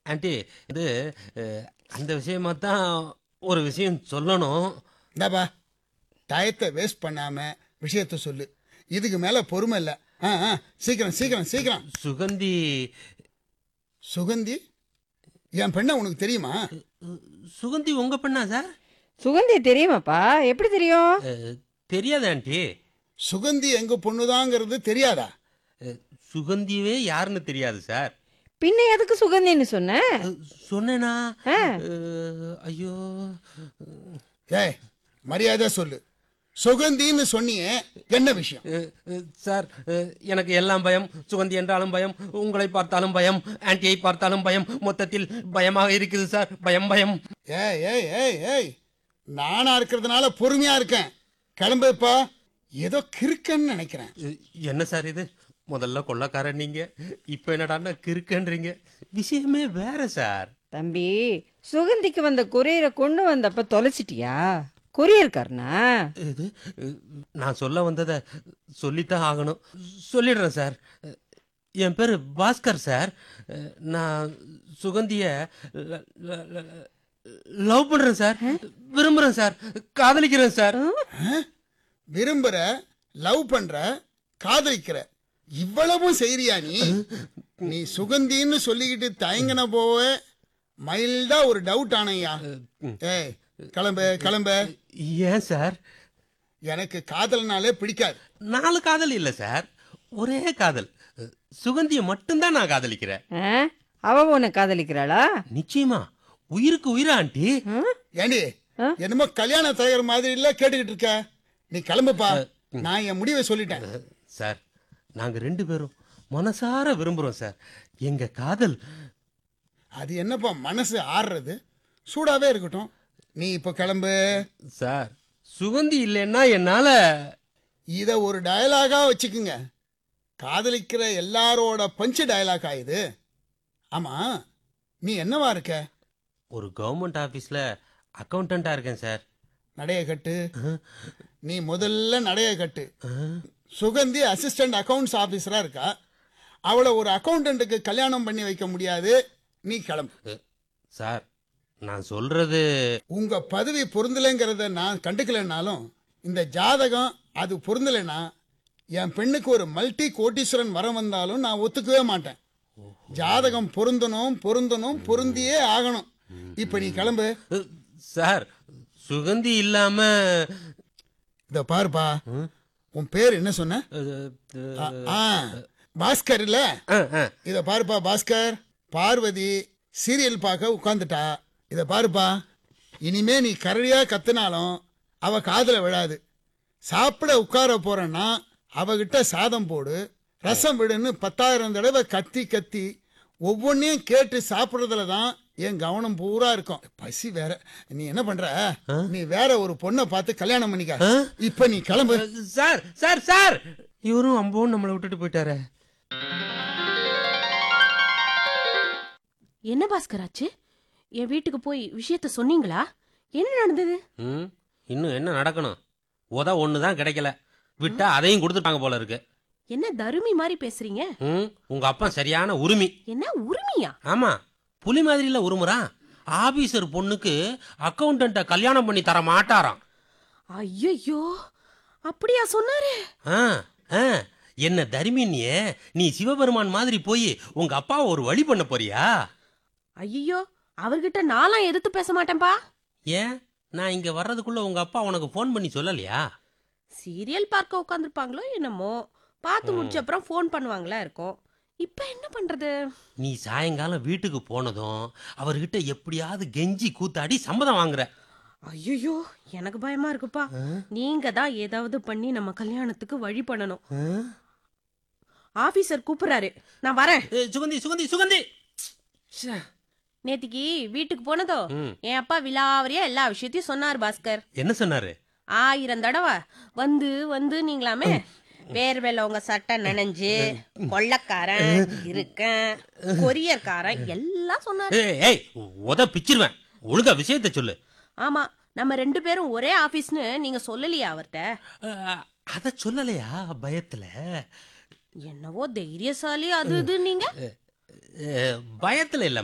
Aunty இது அஹ், அந்த விஷயமா தான் ஒரு விஷயம் சொல்லணும் இந்தாப்பா டயத்தை வேஸ்ட் பண்ணாம விஷயத்த சொல்லு இதுக்கு மேல பொறுமை இல்லை ஆ ஆ சீக்கிரம் சீக்கிரம் சீக்கிரம் சுகந்தி சுகந்தி என் பெண்ணை உனக்கு தெரியுமா அஹ், சுகந்தி உங்க பெண்ணா சார் சுகந்தி தெரியுமாப்பா எப்படி தெரியும் அஹ், தெரியாது ஆண்டி சுகந்தி எங்க பொண்ணுதாங்கிறது தெரியாதா அஹ், சுகந்தியவே யாருன்னு தெரியாது சார் பின்ன எதுக்கு சுகந்தின்னு சொன்ன அஹ், சொன்னேனா ஆ. அஹ், ஐயோ ஏய் மரியாதை சொல்லு சுகந்தின்னு சொன்னியே என்ன விஷயம் அஹ், அஹ், சார் அஹ், எனக்கு எல்லாம் பயம் சுகந்தி என்றாலும் பயம் உங்களை பார்த்தாலும் பயம் ஆன்ட்டியை பார்த்தாலும் பயம் மொத்தத்தில் பயமாக இருக்குது சார் பயம் பயம் ஏய் ஏய் ஏய் ஏய் நானா இருக்கிறதுனால பொறுமையா இருக்கேன் கிளம்புப்பா ஏதோ கிறுக்கன்னு நினைக்கிறேன் அஹ், என்ன சார் இது முதல்ல கொள்ளக்காரன் நீங்க இப்ப என்னடான்னா கிறுக்கன்றீங்க விஷயமே வேற சார் தம்பி சுகந்திக்கு வந்த கொரியரை கொண்டு வந்தப்ப தொலைச்சிட்டியா கொரியர்காரனா இது அஹ், நான் சொல்ல வந்ததை சொல்லித்தான் ஆகணும் சொல்லிடுறேன் சார் அஹ், என் பேர் பாஸ்கர் சார் அஹ், நான் சுகந்திய ல- ல- ல- லவ் பண்றேன் சார் விரும்புறேன் சார் காதலிக்கிறேன் சார் விரும்புற லவ் பண்ற காதலிக்கிற இவ்வளவும் செய்றியா நீ நீ சுகந்தின்னு சொல்லிக்கிட்டு தயங்கின போவ மைல்டா ஒரு டவுட் ஆனையா ஏய் கிளம்பு கிளம்பு ஏன் சார் எனக்கு காதல்னாலே பிடிக்காது நாலு காதல் இல்ல சார் ஒரே காதல் அஹ், சுகந்தியை மட்டும்தான் நான் காதலிக்கிறேன் ஆ? அவ உன்னை காதலிக்கிறாளா நிச்சயமா உயிருக்கு உயிரா ஆண்டி ம்? ஏண்டி ஆ? என்னமோ கல்யாண தயார் மாதிரி இல்ல கேட்டுக்கிட்டு இருக்க நீ கிளம்புப்பா நான் என் முடிவை சொல்லிட்டேன் அஹ், சார் நாங்க ரெண்டு பேரும் மனசார விரும்புறோம் சார் எங்க காதல் அது என்னப்பா மனசு ஆடுறது சூடாவே இருக்கட்டும் நீ இப்போ கிளம்பு சார் சுகந்தி இல்லைன்னா என்னால இத ஒரு டயலாகா வச்சுக்குங்க காதலிக்கிற எல்லாரோட பஞ்சு டயலாகா இது ஆமா நீ என்னவா இருக்க ஒரு கவர்மெண்ட் ஆபீஸ்ல அக்கௌண்டண்டா இருக்கேன் சார் நடைய கட்டு நீ முதல்ல நடைய கட்டு அஹ், சுகந்தி அசிஸ்டன்ட் அக்கவுண்ட்ஸ் ஆபீசரா இருக்கா அவளை ஒரு அக்கௌண்டன்ட்டுக்கு கல்யாணம் பண்ணி வைக்க முடியாது நீ கிளம்பு அஹ், சார் நான் சொல்றது உங்க பதவி பொருந்தலைங்கிறத நான் கண்டுக்கலைன்னாலும் இந்த ஜாதகம் அது பொருந்தலைன்னா என் பெண்ணுக்கு ஒரு மல்டி கோட்டீஸ்வரன் வரம் வந்தாலும் நான் ஒத்துக்கவே மாட்டேன் ஜாதகம் பொருந்தணும் பொருந்தணும் பொருந்தியே ஆகணும் இப்ப நீ கிளம்பு அஹ், சார் சுகந்தி இல்லாம இத பாருப்பா ம்? உன் பேர் என்ன சொன்ன அஹ், ஆ, ஆ, பாஸ்கர் இல்ல அஹ், அஹ், இத பாருப்பா பாஸ்கர் பார்வதி சீரியல் பார்க்க உட்காந்துட்டா இத பாருப்பா இனிமே நீ கரடியா கத்துனாலும் அவ காதுல விழாது சாப்பிட உட்கார போறேன்னா அவகிட்ட சாதம் போடு ரசம் விடுன்னு பத்தாயிரம் தடவை கத்தி கத்தி ஒவ்வொன்றையும் கேட்டு சாப்பிட்றதுல தான் என் கவனம் பூரா இருக்கும் பசி வேற நீ என்ன பண்ற நீ வேற ஒரு பொண்ணை பார்த்து கல்யாணம் பண்ணிக்க இப்ப நீ கிளம்பு சார் சார் சார் இவரும் அம்பவும் நம்மளை விட்டுட்டு போயிட்டாரே என்ன பாஸ்கர் ஆச்சு என் வீட்டுக்கு போய் விஷயத்த சொன்னீங்களா என்ன நடந்தது ம் இன்னும் என்ன நடக்கணும் உத ஒன்று தான் கிடைக்கல விட்டா அதையும் கொடுத்துட்டாங்க போல இருக்கு என்ன தருமி மாதிரி பேசுறீங்க ம் உங்க அப்பா சரியான உரிமை என்ன உரிமையா ஆமா புலி மாதிரில உருமுறான் ஆபீசர் பொண்ணுக்கு அக்கௌண்டண்ட்டை கல்யாணம் பண்ணி தர மாட்டாராம் ஐயோ அப்படியா சொன்னாரு ஆ ஆ என்ன தருமினியே நீ சிவபெருமான் மாதிரி போய் உங்க அப்பாவை ஒரு வழி பண்ண போறியா ஐயோ அவர்கிட்ட நான்லாம் எதிர்த்து பேச மாட்டேன்பா ஏன் நான் இங்க வர்றதுக்குள்ள உங்க அப்பா உனக்கு ஃபோன் பண்ணி சொல்லலையா சீரியல் பார்க்க உட்காந்துருப்பாங்களோ என்னமோ பார்த்து முடிச்ச அப்புறம் ஃபோன் பண்ணுவாங்களா இருக்கும் இப்ப என்ன பண்றது நீ சாயங்காலம் வீட்டுக்கு போனதும் அவர்கிட்ட எப்படியாவது கெஞ்சி கூத்தாடி சம்மதம் வாங்குற ஐயோ எனக்கு பயமா இருக்குப்பா நீங்க தான் ஏதாவது பண்ணி நம்ம கல்யாணத்துக்கு வழி பண்ணணும் ஆபீசர் கூப்பிடுறாரு நான் வரேன் ஏ, சுகந்தி சுகந்தி சுகந்தி ச்சே. நேத்திக்கு வீட்டுக்கு போனதோ ம். என் அப்பா விலாவரியா எல்லா விஷயத்தையும் சொன்னார் பாஸ்கர் என்ன சொன்னாரு ஆயிரம் தடவை வந்து வந்து நீங்களாமே வேர்வேல உங்க சட்டை நனைஞ்சு கொள்ளக்காரன் இருக்கேன் கொரியர்காரன் எல்லாம் சொன்னாரு ஏய் ஏய் உத பிச்சிருவேன் ஒழுங்கா விஷயத்த சொல்லு ஆமா நம்ம ரெண்டு பேரும் ஒரே ஆபீஸ்னு நீங்க சொல்லலையா அவர்கிட்ட அஹ், அத சொல்லலையா பயத்துல என்னவோ தைரியசாலி அது இது நீங்க அஹ், பயத்துல இல்ல